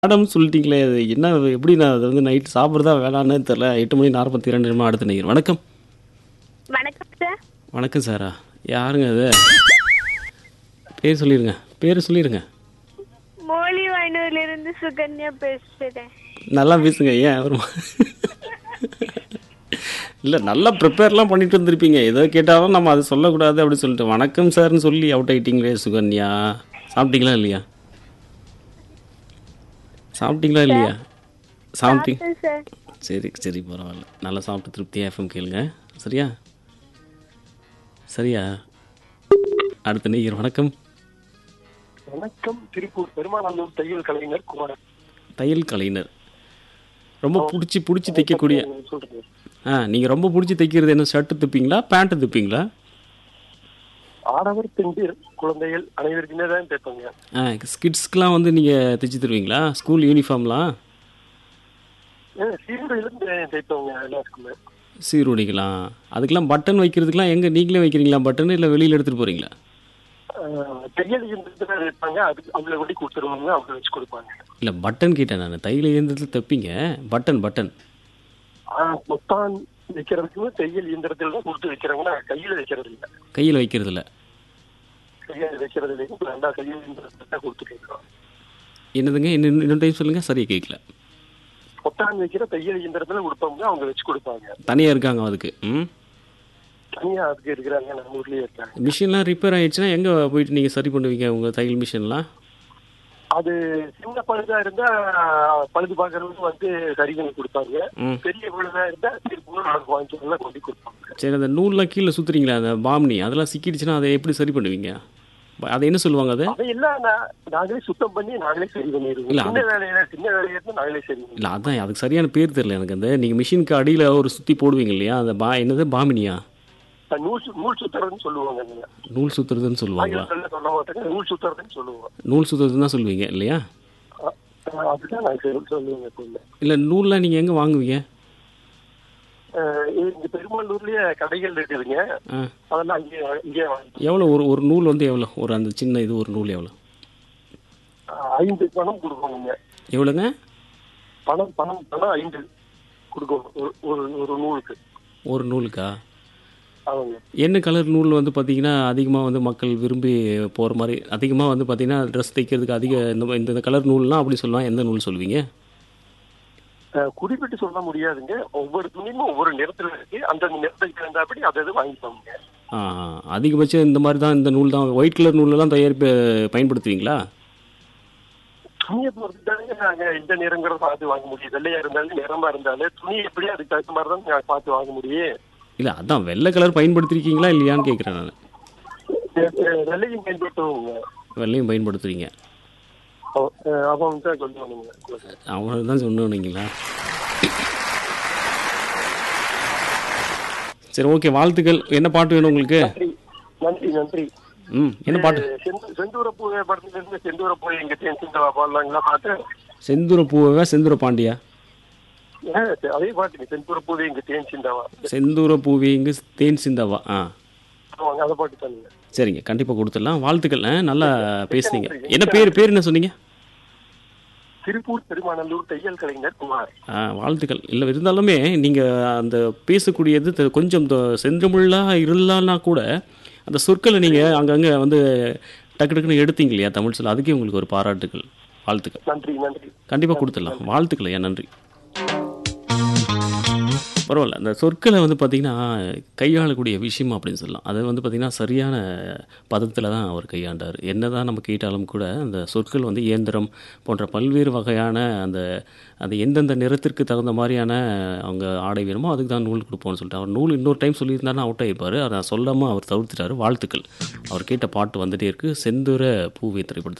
Madam சொல்லிட்டீங்களே அது என்ன எப்படி நான் அதை வந்து நைட் சாப்பிட்றதா வேணான்னு தெரில எட்டு மணி நாற்பத்தி ரெண்டு நிமிடம் அடுத்த நிகழ்வு வணக்கம் வணக்கம் சார் வணக்கம் சாரா யாருங்க அது பேர் சொல்லிடுங்க பேர் சொல்லிடுங்க மோலி வாய்னூர்ல இருந்து சுகன்யா பேசுறேன் நல்லா பேசுங்க ஏன் ஒரு இல்லை நல்லா ப்ரிப்பேர்லாம் பண்ணிட்டு வந்திருப்பீங்க ஏதோ கேட்டாலும் நம்ம அதை சொல்லக்கூடாது அப்படி சொல்லிட்டு வணக்கம் சார்னு சொல்லி அவுட் ஆகிட்டீங்களே சுகன்யா சாப்பிட்டீங்களா இல்லையா சாப்பிட்டீங்களா இல்லையா சாப்பிட்டீங்க சார் சரி சரி பரவாயில்ல நல்லா சாப்பிட்டு திருப்தியாக எஃப்எம் கேளுங்க சரியா சரியா அடுத்த நீர் வணக்கம் வணக்கம் திருப்பூர் பெருமாநல்லூர் தையல் கலைஞர் குமார் தையல் கலைஞர் ரொம்ப பிடிச்சி பிடிச்சி தைக்கக்கூடிய சொல்றேன் ஆ நீங்கள் ரொம்ப பிடிச்சி தைக்கிறது என்ன ஷர்ட்டு தைப்பீங்களா பேண்ட்டு தைப்பீங்களா ஆடவர் பெண்கள் குழந்தைகள் அனைவருக்குமே தான் தைப்பாங்க ஆ ஸ்கிட்ஸ்க்கெலாம் வந்து நீங்கள் தைச்சி தருவீங்களா ஸ்கூல் யூனிஃபார்ம்லாம் சீருடையிலிருந்து தைப்பவங்க எல்லாருக்குமே சீருடைக்கலாம் அதுக்கெலாம் பட்டன் வைக்கிறதுக்கெலாம் எங்கே நீங்களே வைக்கிறீங்களா பட்டன் இல்லை வெளியில் எடுத்துகிட்டு போகிறீங்களா ஆஹ் தையல் இயந்திரத்துல தைப்பாங்க அதுக்கு அவங்கள கொண்டு கொடுத்துருவாங்க அவங்க வச்சு கொடுப்பாங்க இல்லை பட்டன் கேட்டேன் நான் தையல் இயந்திரத்தில் தைப்பீங்க பட்டன் பட்டன் ஆஹ் பொத்தான் வைக்கிறதுக்குமே தையல் இயந்திரத்துல தான் கொடுத்து வைக்கிறாங்க நான் கையில வைக்கிறது இல்லை கையில் வைக்கிறதில்ல கையில வைக்கிறது இல்லைங்க ரெண்டா தையல் இயந்திரத்தை தான் கொடுத்துட்டு இருக்கோம் என்னதுங்க இன்னும் இன்னொரு டைம் சொல்லுங்கள் சரியாக கேட்கல பொத்தான் வைக்கிற தையல் இயந்திரத்துல கொடுப்பாங்க அவங்க வச்சு கொடுப்பாங்க தனியாக இருக்காங்க அதுக்கு ம் தனியா அதுக்கு இருக்கிறாங்க நம்ம ஊர்லயே இருக்காங்க மிஷின்லாம் ரிப்பேர் ஆயிடுச்சுன்னா எங்கே போயிட்டு நீங்கள் சரி பண்ணுவீங்க உங்கள் தையல் மிஷின்லாம் அது சின்ன பழுதா இருந்தா பழுது பாக்குறவங்க வந்து சரி பண்ணி கொடுப்பாங்க ம் பெரிய பழுதா இருந்தா திருப்பூர் நாளைக்கு வாங்கிக்கலாம் கொண்டு கொடுப்பாங்க சரி அந்த நூல்லாம் கீழே சுற்றுறீங்களா அந்த பாம்னி அதெல்லாம் சிக்கிடுச்சுன்னா அதை எப்படி சரி பண்ணுவீங்க ப- அதை என்ன சொல்லுவாங்க அது அதையெல்லாம் நா- நாங்களே சுத்தம் பண்ணி நாங்களே சரி பண்ணிடுவோம் இல்ல, சின்ன வேலையில சின்ன வேலையா இருந்தா நாங்களே சரி பண்ணுவோம் இல்லை அதான் அதுக்கு சரியான பேர் தெரியல எனக்கு அந்த நீங்கள் மிஷினுக்கு அடியில் ஒரு சுற்றி போடுவீங்க இல்லையா அந்த பா என்னது பாமினியா நூல் சு- நூல் சுத்துறதுன்னு சொல்லுவாங்க அதுல. நூல் சுற்றுறதுன்னு சொல்லுவாங்களா ஆங்கிலத்துல சொல்ல மாட்டாங்க நூல் சுத்துறதுன்னு சொல்லுவோம் நூல் சுற்றுறதுன்னு தான் சொல்லுவீங்க இல்லையா அ- அ- அதுதான் நாங்க சொல்லு- சொல்லுவோங்க எப்பவுமே இல்லை நூல்லாம் நீங்கள் எங்கே வாங்குவீங்க அஹ் இங்க பெருமாளூர்லயே கடைகள் இருக்குதுங்க ஆ அதெல்லாம் அங்கேயே வா- இங்கேயே வாங்கி எவ்வளோ ஒரு ஒரு நூல் வந்து எவ்வளோ ஒரு அந்த சின்ன இது ஒரு நூல் எவ்வளோ அஹ் ஐந்து பணம் கொடுக்கணுங்க எவ்வளோங்க பணம் பணம் பணம் ஐந்து கொடுக்கணும் ஒரு ஒரு ஒரு நூலுக்கு ஒரு நூலுக்கா அவங்க என்ன கலர் நூல் வந்து பார்த்தீங்கன்னா அதிகமாக வந்து மக்கள் விரும்பி போகிற மாதிரி அதிகமாக வந்து பார்த்தீங்கன்னா ட்ரெஸ் தைக்கிறதுக்கு அதிக இந்த மா- இந்த கலர் நூல்லாம் அப்படி சொல்லலாம் எந்த நூல் சொல்லுவீங்க அஹ் குறிப்பிட்டு சொல்ல முடியாதுங்க ஒவ்வொரு துணியும் ஒவ்வொரு நிறத்துல இருக்கு அந்த நிறத்துக்கு தகுந்தாப்படி அதை அது வாங்கிப்பாங்க ஆ ஆ. அதிகபட்சம் இந்த மாதிரி தான் இந்த நூல் தான் ஒயிட் கலர் நூலெல்லாம் தயாரிப்பு பயன்படுத்துவீங்களா துணியை பொறுத்து தாங்க நாங்க இந்த நிறங்கிறத பார்த்து வாங்க முடியும் வெள்ளையா இருந்தாலும் நிறமா இருந்தாலும் துணி எப்படி அதுக்கு தகுந்த மாதிரி தான் நாங்க பார்த்து வாங்க முடியும் இல்லை அதான் வெள்ளை கலர் பயன்படுத்திருக்கீங்களா இல்லையான்னு கேட்குறேன் நான் அஹ் வெள்ளையும் பயன்படுத்துவோங்க வெள்ளையும் பயன்படுத்துறீங்க அவ- அஹ் அவங்க தான் சொல்லுவானுங்க அவங்களுக்கு தான் சொன்னீங்களா சரி ஓகே வாழ்த்துக்கள் என்ன பாட்டு வேணும் உங்களுக்கு நன்றி நன்றி நன்றி ம் என்ன பாட்டு செந்து- செந்தூர பூ படத்துல இருந்து செந்தூர பூ எங்க சிந்தவா பாடலாங்களா பாட்டு செந்தூர பூவா செந்தூர பாண்டியா அஹ் அதே பாட்டுங்க செந்தூர பூவே எங்க தேன் சிந்தாவா செந்தூர பூவி இங்கு தேன் சிந்தாவா ஆ அவங்க அதை பாட்டு தானுங்க சரிங்க கண்டிப்பாக கொடுத்துடலாம் வாழ்த்துக்கள் ஆ, நல்லா பேசுனீங்க என்ன பேர் பேர் என்ன சொன்னீங்க திருப்பூர் பெருமாநல்லூர் தையல் கலைஞர் குமார் ஆ, வாழ்த்துக்கள் இல்லை இருந்தாலுமே நீங்கள் அந்த பேசக்கூடியது த- கொஞ்சம் த- செந்தமிழாக இருந்தால்னா கூட அந்த சொற்களை நீங்கள் அங்கங்கே வந்து டக்கு டக்குன்னு எடுத்தீங்க இல்லையா தமிழ் சொல்ல அதுக்கே உங்களுக்கு ஒரு பாராட்டுகள் வாழ்த்துக்கள் நன்றி நன்றி கண்டிப்பாக கொடுத்துடலாம் வாழ்த்துக்கள் ஐயா நன்றி பரவாயில்ல அந்த சொற்களை வந்து பார்த்திங்கன்னா கையாளக்கூடிய விஷயம் அப்படின்னு சொல்லலாம் அது வந்து பார்த்திங்கன்னா சரியான பதத்தில் தான் அவர் கையாண்டார் என்ன தான் நம்ம கேட்டாலும் கூட அந்த சொற்கள் வந்து இயந்திரம் போன்ற பல்வேறு வகையான அந்த அந்த எந்தெந்த நிறத்திற்கு தகுந்த மாதிரியான அவங்க ஆடை வேணுமோ அதுக்கு தான் நூல் கொடுப்போம்னு சொல்லிட்டு அவர் நூல் இன்னொரு டைம் சொல்லியிருந்தாருன்னா அவுட் ஆகிருப்பார் அதை சொல்லாமல் அவர் தவிர்த்துட்டார் வாழ்த்துக்கள் அவர் கேட்ட பாட்டு வந்துட்டே இருக்குது செந்துர பூவே திரைப்படத்தில்